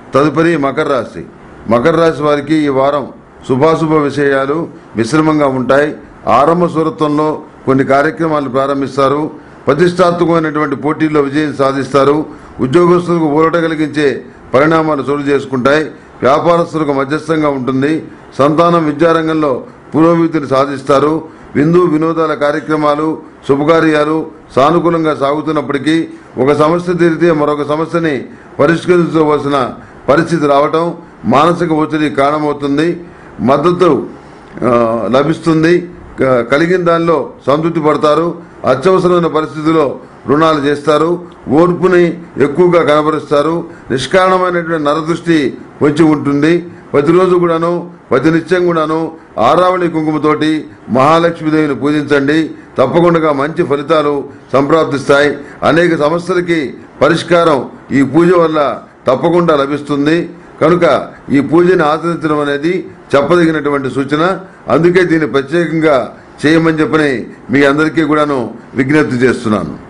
తదుపరి మకర రాశి మకర రాశి వారికి ఈ వారం శుభాశుభ విషయాలు మిశ్రమంగా ఉంటాయి ఆరంభ స్వరత్వంలో కొన్ని కార్యక్రమాలు ప్రారంభిస్తారు ప్రతిష్టాత్మకమైనటువంటి పోటీల్లో విజయం సాధిస్తారు ఉద్యోగస్తులకు ఊరట కలిగించే పరిణామాలు చోటు చేసుకుంటాయి వ్యాపారస్తులకు మధ్యస్థంగా ఉంటుంది సంతానం విద్యారంగంలో పురోభివృద్ధిని సాధిస్తారు విందు వినోదాల కార్యక్రమాలు శుభకార్యాలు సానుకూలంగా సాగుతున్నప్పటికీ ఒక సమస్య తీరితే మరొక సమస్యని పరిష్కరించవలసిన పరిస్థితి రావటం మానసిక ఒత్తిడి కారణమవుతుంది మద్దతు ఆ, లభిస్తుంది క- కలిగిన దానిలో సంతృప్తి పడతారు అత్యవసరమైన పరిస్థితిలో రుణాలు చేస్తారు ఓర్పుని ఎక్కువగా కనబరుస్తారు నిష్కారణమైనటువంటి నరదృష్టి వచ్చి ఉంటుంది ప్రతిరోజు కూడాను ప్రతి నిత్యం కూడాను ఆరావళి కుంకుమతోటి మహాలక్ష్మీదేవిని పూజించండి తప్పకుండా మంచి ఫలితాలు సంప్రాప్తిస్తాయి అనేక సమస్యలకి పరిష్కారం ఈ పూజ వల్ల తప్పకుండా లభిస్తుంది కనుక ఈ పూజని ఆచరించడం అనేది చెప్పదగినటువంటి సూచన అందుకే దీన్ని ప్రత్యేకంగా చేయమని చెప్పని మీ అందరికీ కూడాను విజ్ఞప్తి చేస్తున్నాను